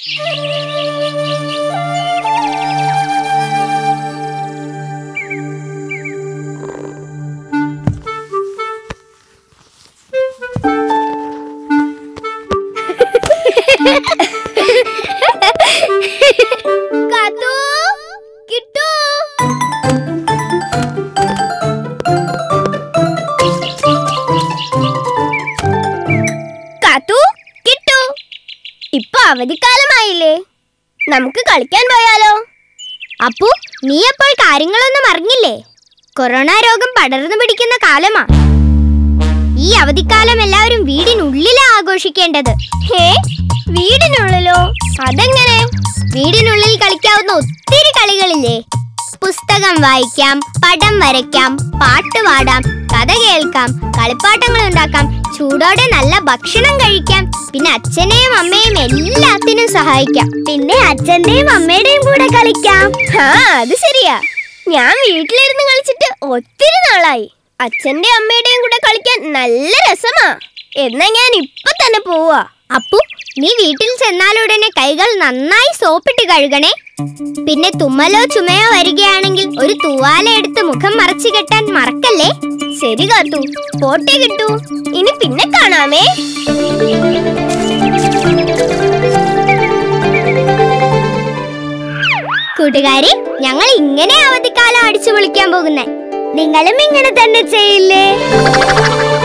കാത്തു കിട്ടു കാത്തു കിട്ടു ഇപ്പൊ അവധിക്കാലമായില്ലേ നമുക്ക് കളിക്കാൻ പോയാലോ അപ്പു നീ അപ്പോൾ കാര്യങ്ങളൊന്നും അറിഞ്ഞില്ലേ കൊറോണ രോഗം പടർന്നു പിടിക്കുന്ന കാലമാ ഈ അവധിക്കാലം എല്ലാവരും വീടിനുള്ളിലാ ആഘോഷിക്കേണ്ടത് ഹേ വീടിനുള്ളിലോ അതെങ്ങനെ വീടിനുള്ളിൽ കളിക്കാവുന്ന ഒത്തിരി കളികളില്ലേ പുസ്തകം വായിക്കാം പടം വരയ്ക്കാം പാട്ട് പാടാം കഥ കേൾക്കാം കളിപ്പാട്ടങ്ങൾ ഉണ്ടാക്കാം ചൂടോടെ നല്ല ഭക്ഷണം കഴിക്കാം പിന്നെ അച്ഛനെയും അമ്മയും എല്ലാത്തിനും സഹായിക്കാം പിന്നെ അച്ഛന്റെയും അമ്മയുടെയും കൂടെ കളിക്കാം ആ അത് ശരിയാ ഞാൻ വീട്ടിലിരുന്ന് കളിച്ചിട്ട് ഒത്തിരി നാളായി അച്ഛന്റെ അമ്മയുടെയും കൂടെ കളിക്കാൻ നല്ല രസമാ എന്നാ ഞാൻ ഇപ്പൊ തന്നെ പോവാ അപ്പു നീ വീട്ടിൽ ചെന്നാലുടനെ കൈകൾ നന്നായി സോപ്പിട്ട് കഴുകണേ പിന്നെ തുമ്മലോ ചുമയോ വരികയാണെങ്കിൽ ഒരു തൂവാല എടുത്ത് മുഖം മറച്ചു കെട്ടാൻ മറക്കല്ലേ ശരി കാത്തു പോട്ടെ കിട്ടൂ ഇനി പിന്നെ കാണാമേ കൂട്ടുകാരെ ഞങ്ങൾ ഇങ്ങനെ അവധിക്കാലം അടിച്ചു പൊളിക്കാൻ പോകുന്നേ നിങ്ങളും ഇങ്ങനെ തന്നെ ചെയ്യില്ലേ